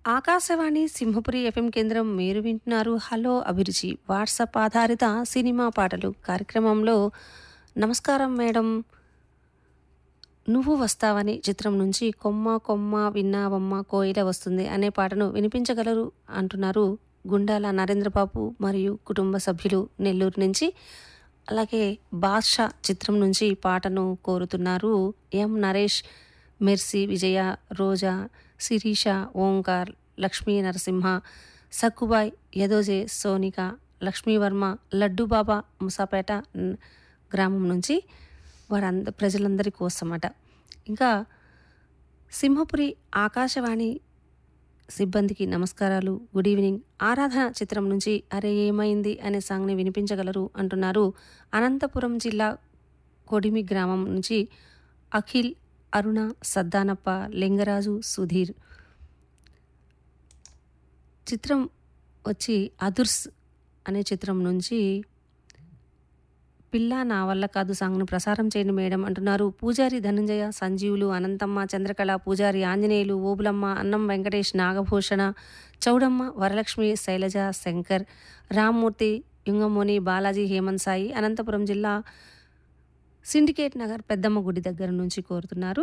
Akashvani Simhapuri FM కేంద్రం మీరు వింటున్నారు హలో అభిరుచి వాట్సాప్ ఆధారిత సినిమా పాటలు కార్యక్రమంలో నమస్కారం మేడం నువ్వు వస్తావని చిత్రం నుంచి కొమ్మ కొమ్మ విన్నావమ్మ కోయిల వస్తుంది అనే పాటను వినిపించగలరు అంటున్నారు గుండాల నరేంద్రబాబు మరియు కుటుంబ సభ్యులు నెల్లూరు నుంచి అలాగే బాద్షా చిత్రం నుంచి పాటను కోరుతున్నారు ఎం నరేష్ మెర్సీ విజయ రోజా శిరీష ఓంకార్ లక్ష్మీ నరసింహ సక్కుబాయ్ యదోజే సోనిక లక్ష్మీవర్మ లడ్డూబాబా ముసాపేట న్- గ్రామం నుంచి వారంద ప్రజలందరి కోసమట ఇంకా సింహపురి ఆకాశవాణి సిబ్బందికి నమస్కారాలు గుడ్ ఈవినింగ్ ఆరాధన చిత్రం నుంచి అరే ఏమైంది అనే సాంగ్ని వినిపించగలరు అంటున్నారు అనంతపురం జిల్లా కొడిమి గ్రామం నుంచి అఖిల్ అరుణ సద్దానప్ప లింగరాజు సుధీర్ చిత్రం వచ్చి అదుర్స్ అనే చిత్రం నుంచి పిల్ల నా వల్ల కాదు సాంగ్ను ప్రసారం చేయండి మేడం అంటున్నారు పూజారి ధనంజయ సంజీవులు అనంతమ్మ చంద్రకళ పూజారి ఆంజనేయులు ఓబులమ్మ అన్నం వెంకటేష్ నాగభూషణ చౌడమ్మ వరలక్ష్మి శైలజ శంకర్ రామ్మూర్తి యుంగమోని బాలాజీ హేమంత్ సాయి అనంతపురం జిల్లా సిండికేట్ నగర్ పెద్దమ్మ గుడి దగ్గర నుంచి కోరుతున్నారు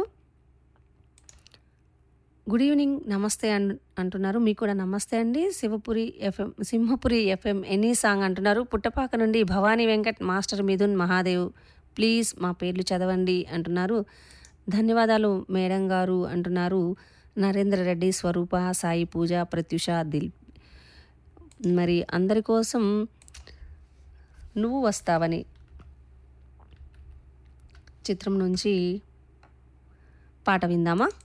గుడ్ ఈవినింగ్ నమస్తే అన్ అంటున్నారు మీకు కూడా నమస్తే అండి Shivapuri FM Simhapuri FM any song అంటున్నారు పుట్టపాక నుండి భవానీ వెంకట్ మాస్టర్ మిథున్ మహాదేవ్ ప్లీజ్ మా పేర్లు చదవండి అంటున్నారు ధన్యవాదాలు మేడం గారు అంటున్నారు నరేంద్ర రెడ్డి స్వరూప సాయి పూజ ప్రత్యుష దిల్ మరి అందరి కోసం నువ్వు వస్తావని చిత్రం నుంచి పాట విందామా